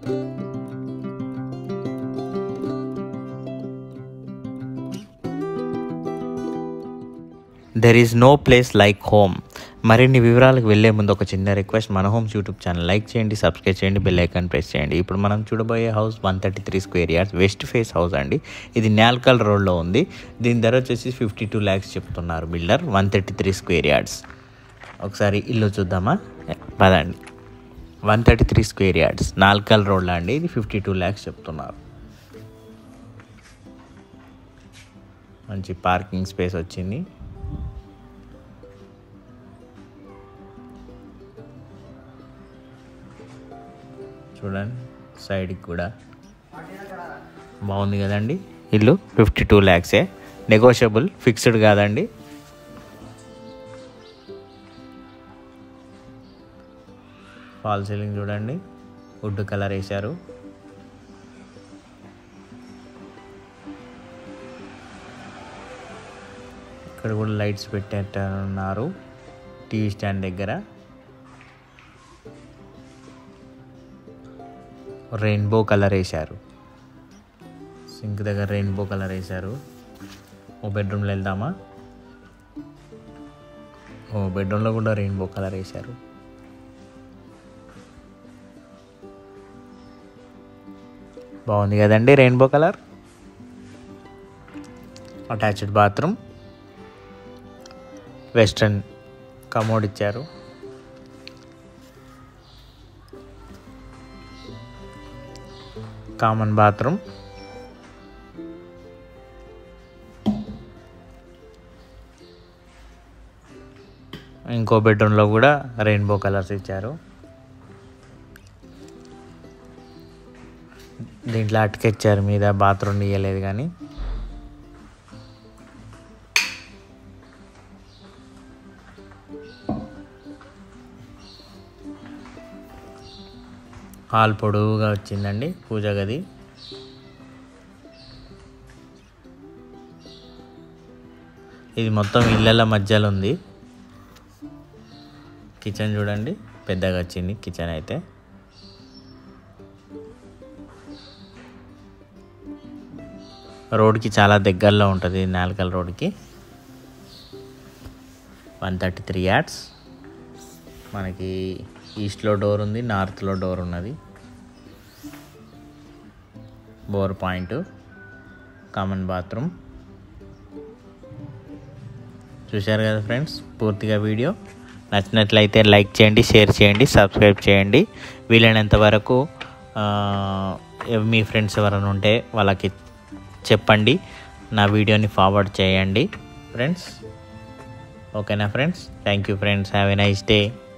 there is no place like home మరిన్ని వివరాలకు వెళ్ళే ముందు ఒక చిన్న రిక్వెస్ట్ మన హోమ్స్ యూట్యూబ్ ఛానల్ లైక్ చేయండి సబ్స్క్రైబ్ చేయండి బెల్ ఐకాన్ ప్రెస్ చేయండి ఇప్పుడు మనం చూడబోయే house one thirty three square yards west face house అండి ఇది న్యాల్కల్ రోడ్లో ఉంది దీని ధర వచ్చేసి ఫిఫ్టీ టూ ల్యాక్స్ చెప్తున్నారు builder one thirty three square yards ఒకసారి ఇల్లు చూద్దామా పదండి one thirty three square yards Nalkal రోడ్లో అండి ఇది ఫిఫ్టీ టూ ల్యాక్స్ చెప్తున్నారు మంచి పార్కింగ్ స్పేస్ వచ్చింది చూడండి సైడ్కి కూడా బాగుంది కదండి ఇల్లు ఫిఫ్టీ టూ ల్యాక్సే నెగోషియబుల్ ఫిక్స్డ్ కాదండి ఫాల్ సీలింగ్ చూడండి వుడ్ కలర్ వేశారు ఇక్కడ కూడా లైట్స్ పెట్టేట్టున్నారు టీవీ స్టాండ్ దగ్గర రెయిన్బో కలర్ వేశారు సింక్ దగ్గర రెయిన్బో కలర్ వేశారు ఓ బెడ్రూమ్లో వెళ్దామా ఓ బెడ్రూమ్లో కూడా రెయిన్బో కలర్ వేశారు బాగుంది కదండి rainbow colour attached bathroom western commode ఇచ్చారు కామన్ బాత్రూమ్ ఇంకో బెడ్రూమ్లో కూడా రెయిన్బో కలర్స్ ఇచ్చారు దీంట్లో అటుకెచ్చారు మీద బాత్రూమ్ ఇయ్యలేదు కానీ హాల్ పొడవుగా వచ్చిందండి పూజ గది ఇది మొత్తం ఇళ్ళల మధ్యలో ఉంది కిచెన్ చూడండి పెద్దగా వచ్చింది కిచెన్ అయితే రోడ్కి చాలా దగ్గరలో ఉంటుంది నాల్కల్ రోడ్కి వన్ థర్టీ త్రీ యాడ్స్ మనకి ఈస్ట్లో డోర్ ఉంది నార్త్లో డోర్ ఉన్నది బోర్ పాయింట్ కామన్ బాత్రూమ్ చూశారు కదా ఫ్రెండ్స్ పూర్తిగా వీడియో నచ్చినట్లయితే లైక్ చేయండి షేర్ చేయండి సబ్స్క్రైబ్ చేయండి వీలైనంత వరకు మీ ఫ్రెండ్స్ ఎవరైనా ఉంటే వాళ్ళకి చెప్పండి నా వీడియోని ఫార్వర్డ్ చేయండి ఫ్రెండ్స్ ఓకేనా friends thank you friends have a nice day